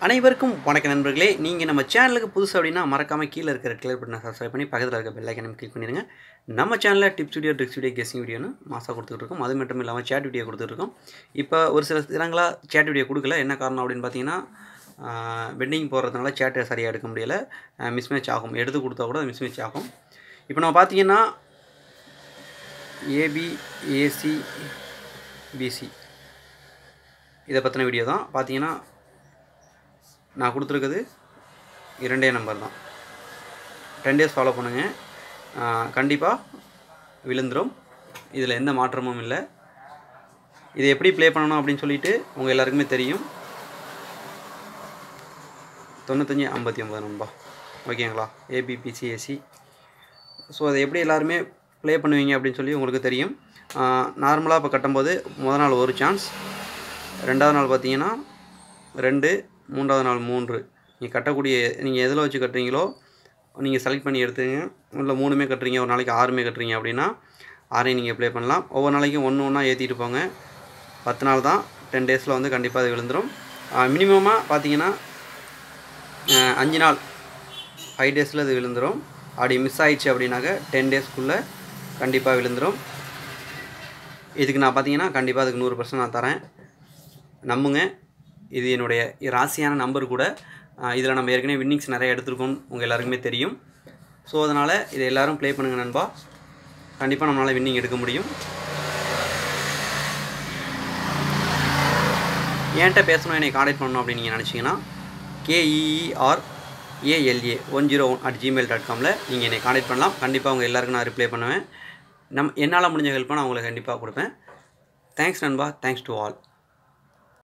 அனைவருக்கும் வணக்க நண்பர்களே நீங்கள் நம்ம சேனலுக்கு புதுசு அப்படின்னா மறக்காமல் கீழே இருக்கிற கிளியர் பட்டனை சப்ஸ்கிரைப் பண்ணி பக்கத்தில் இருக்க பெல் ஐக்கனை கிளிக் பண்ணிடுங்க நம்ம சேனலில் டிப்ஸ் வீடியோ ட்ரிக்ஸ் வீடியோ கெஸ்டிங் வீடியோன்னு மாதம் கொடுத்துட்டு இருக்கோம் அது மட்டும் இல்லாமல் சேட் வீடியோ கொடுத்துட்ருக்கோம் இப்போ ஒரு சில தினங்களாக சேட் வீடியோ கொடுக்கல என்ன காரணம் அப்படின்னு பார்த்தீங்கன்னா பெண்டிங் போடுறதுனால சேட்டை சரியாக எடுக்க முடியலை மிஸ்மேட்ச் ஆகும் எடுத்து கொடுத்தா கூட மிஸ்மேட்ச் ஆகும் இப்போ நம்ம பார்த்தீங்கன்னா ஏபி ஏசி பிசி இதை பற்றின வீடியோ தான் பார்த்தீங்கன்னா நான் கொடுத்துருக்குது இரண்டே நம்பர் தான் டென் டேஸ் ஃபாலோ பண்ணுங்கள் கண்டிப்பாக விழுந்துடும் இதில் எந்த மாற்றமும் இல்லை இதை எப்படி ப்ளே பண்ணணும் அப்படின்னு சொல்லிட்டு உங்கள் எல்லாருக்குமே தெரியும் தொண்ணூத்தஞ்சு ஐம்பத்தி ஒம்பது நண்பா ஓகேங்களா ஏபிபிசிஎஸ்சி ஸோ அதை எப்படி எல்லாருமே ப்ளே பண்ணுவீங்க அப்படின்னு சொல்லி உங்களுக்கு தெரியும் நார்மலாக இப்போ கட்டும்போது முதல் நாள் ஒரு சான்ஸ் ரெண்டாவது நாள் பார்த்தீங்கன்னா ரெண்டு மூன்றாவது நாள் மூன்று நீங்கள் கட்டக்கூடிய நீங்கள் எதில் வச்சு கட்டுறீங்களோ நீங்கள் செலக்ட் பண்ணி எடுத்துங்க இல்லை மூணுமே கட்டுறீங்க ஒரு நாளைக்கு ஆறுமே கட்டுறீங்க அப்படின்னா ஆறையும் நீங்கள் ப்ளே பண்ணலாம் ஒவ்வொரு நாளைக்கும் ஒன்று ஒன்றா ஏற்றிட்டு போங்க பத்து நாள் தான் டென் டேஸில் வந்து கண்டிப்பாக அது விழுந்துடும் மினிமமாக பார்த்தீங்கன்னா அஞ்சு நாள் ஃபைவ் டேஸில் அது விழுந்துடும் அப்படி மிஸ் ஆயிடுச்சு அப்படின்னாக்க டென் டேஸ்க்குள்ளே கண்டிப்பாக விழுந்துடும் இதுக்கு நான் பார்த்தீங்கன்னா கண்டிப்பாக அதுக்கு நூறு பர்சன்ட் நான் தரேன் நம்புங்க இது என்னுடைய ராசியான நம்பர் கூட இதில் நம்ம ஏற்கனவே வின்னிங்ஸ் நிறைய எடுத்திருக்கோம் உங்கள் எல்லாருக்குமே தெரியும் ஸோ அதனால் இதை எல்லோரும் ப்ளே பண்ணுங்கள் நண்பா கண்டிப்பாக நம்மளால் வின்னிங் எடுக்க முடியும் என்கிட்ட பேசணும் என்னை காண்டாக்ட் பண்ணணும் அப்படின்னு நீங்கள் நினச்சிங்கன்னா K E E R A L A one zero one at Gmail dot காமில் நீங்கள் என்னை காண்டாக்ட் பண்ணலாம் கண்டிப்பாக உங்கள் எல்லாருக்கும் நான் ரிப்ளை பண்ணுவேன் நம் என்னால் முடிஞ்ச ஹெல்ப்பை நான் உங்களுக்கு கண்டிப்பாக கொடுப்பேன் தேங்க்ஸ் நண்பா தேங்க்ஸ் டு ஆல்